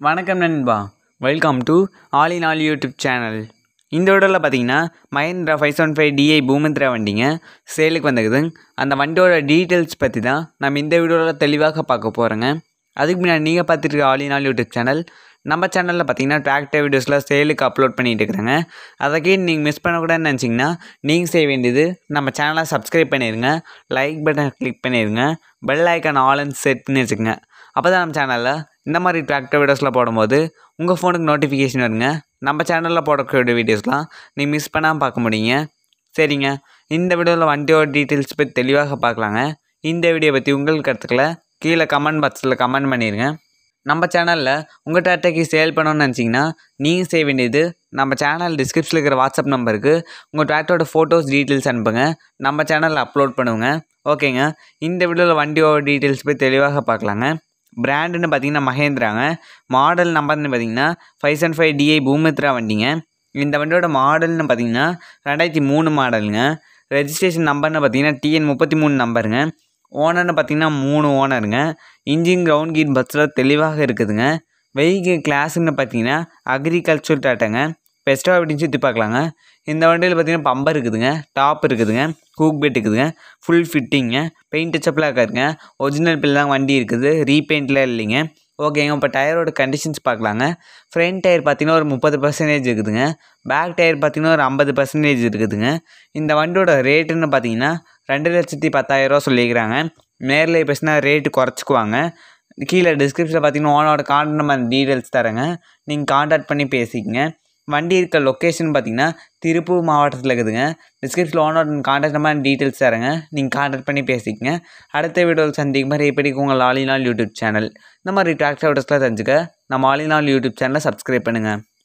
வணக்கம் நண்பா welcome to all in all YouTube channel இந்த வீடியோவில் பார்த்தீங்கன்னா Mahindra five seven five DI பூமந்திரா வண்டிங்க சேலுக்கு வந்திருக்குது அந்த வண்டியோட டீட்டெயில்ஸ் பற்றி தான் நம்ம இந்த வீடியோவில் தெளிவாக பார்க்க போகிறோங்க அதுக்கு முன்னாடி நீங்கள் பார்த்துட்டு இருக்க all in all YouTube channel நம்ம சேனலில் பார்த்தீங்கன்னா டிராக்டர் வீடியோஸ்லாம் சேலுக்கு அப்லோட் பண்ணிட்டு இருக்கிறேங்க அதற்கே நீங்கள் மிஸ் பண்ணக்கூடாதுன்னு நினச்சிங்கன்னா நீங்கள் செய்ய வேண்டியது நம்ம சேனலை சப்ஸ்கிரைப் பண்ணிடுங்க லைக் பட்டன் கிளிக் பண்ணிடுங்க பெல் ஐக்கான் ஆல்னு செட் பண்ணி வச்சுக்கோங்க அப்போ தான் நம்ம சேனலில் இந்த மாதிரி டிராக்டர் வீடியோஸ்லாம் போடும்போது உங்கள் ஃபோனுக்கு நோட்டிஃபிகேஷன் வருங்க நம்ம சேனலில் போடக்கூடிய வீடியோஸ்லாம் நீ மிஸ் பண்ணாமல் பார்க்க முடியுங்க சரிங்க இந்த வீடியோவில் வண்டியோட டீட்டெயில்ஸ் பற்றி தெளிவாக பார்க்கலாங்க இந்த வீடியோ பற்றி உங்களுக்கு கருத்துக்களை கீழே கமெண்ட் பாக்ஸில் கமெண்ட் பண்ணிடுங்க நம்ம சேனலில் உங்கள் டாட்டாக்கு சேல் பண்ணணும்னு நினச்சிங்கன்னா நீங்கள் செய்ய வேண்டியது நம்ம சேனல் டிஸ்கிரிப்ஷனில் இருக்கிற வாட்ஸ்அப் நம்பருக்கு உங்கள் டாட்டோட ஃபோட்டோஸ் டீட்டெயில்ஸ் அனுப்புங்க நம்ம சேனலில் அப்லோட் பண்ணுவோங்க ஓகேங்க இந்த வீடியோவில் வண்டியோட டீட்டெயில்ஸ் போய் தெளிவாக பார்க்கலாங்க பிராண்டுன்னு பார்த்தீங்கன்னா மகேந்திராங்க மாடல் நம்பர்னு பார்த்தீங்கன்னா ஃபைவ் செவன் ஃபைவ் டிஐ பூமித்ரா வண்டிங்க இந்த வண்டியோட மாடல்னு பார்த்தீங்கன்னா ரெண்டாயிரத்தி மூணு மாடலுங்க ரெஜிஸ்ட்ரேஷன் நம்பர்னு பார்த்தீங்கன்னா டிஎன் முப்பத்தி மூணு நம்பருங்க ஓனர்னு பார்த்தீங்கன்னா மூணு ஓனருங்க இன்ஜின் கிரவுண்ட் கீட் பஸ்ஸில் தெளிவாக இருக்குதுங்க வெஹிக்கிள் கிளாஸுன்னு பார்த்தீங்கன்னா அக்ரிகல்ச்சர் டாட்டாங்க பெஸ்ட்டாக அப்படின்னு சுற்றி பார்க்கலாங்க இந்த வண்டியில் பார்த்தீங்கன்னா பம்பர் இருக்குதுங்க டாப் இருக்குதுங்க கூக் பெட் இருக்குதுங்க ஃபுல் ஃபிட்டிங்க பெயிண்ட் டச்சப்லாம் இருக்காருங்க ஒரிஜினல் பில் தான் வண்டி இருக்குது ரீபெயிண்ட்லாம் இல்லைங்க ஓகேங்க இப்போ டயரோட கண்டிஷன்ஸ் பார்க்கலாங்க ஃப்ரண்ட் டயர் பார்த்தீங்கன்னா ஒரு முப்பது பர்சன்டேஜ் இருக்குதுங்க பேக் டயர் பார்த்தீங்கன்னா ஒரு ஐம்பது பர்சன்டேஜ் இருக்குதுங்க இந்த வண்டியோட ரேட்டுன்னு பார்த்தீங்கன்னா ரெண்டு லட்சத்தி பத்தாயிரரூவா சொல்லியிருக்கிறாங்க நேரில் பேசினா ரேட்டு குறைச்சிக்குவாங்க கீழே டிஸ்கிரிப்ஷனில் பார்த்தீங்கன்னா ஓனரோட கான்டாக்ட் நம்பர் டீட்டெயில்ஸ் தரேங்க நீங்கள் காண்டாக்ட் பண்ணி பேசிக்கங்க வண்டி இருக்க லொக்கேஷன் பார்த்தீங்கன்னா திருப்பூர் மாவட்டத்தில் இருக்குதுங்க டிஸ்கிரிப்ஷனில் ஓனரோட கான்டாக்ட் நம்பர் டீட்டெயில்ஸ் தரேங்க நீங்கள் காண்டாக்ட் பண்ணி பேசிக்கங்க அடுத்த வீடியோவில் சந்திக்கும் மாதிரி எப்படி உங்கள் ஆலினால் யூடியூப் சேனல் இந்த மாதிரி டிராக்டர் வீடியோஸ்லாம் தெரிஞ்சுக்க நம்ம ஆலினால் யூடியூப் சேனலை சப்ஸ்கிரைப் பண்ணுங்கள்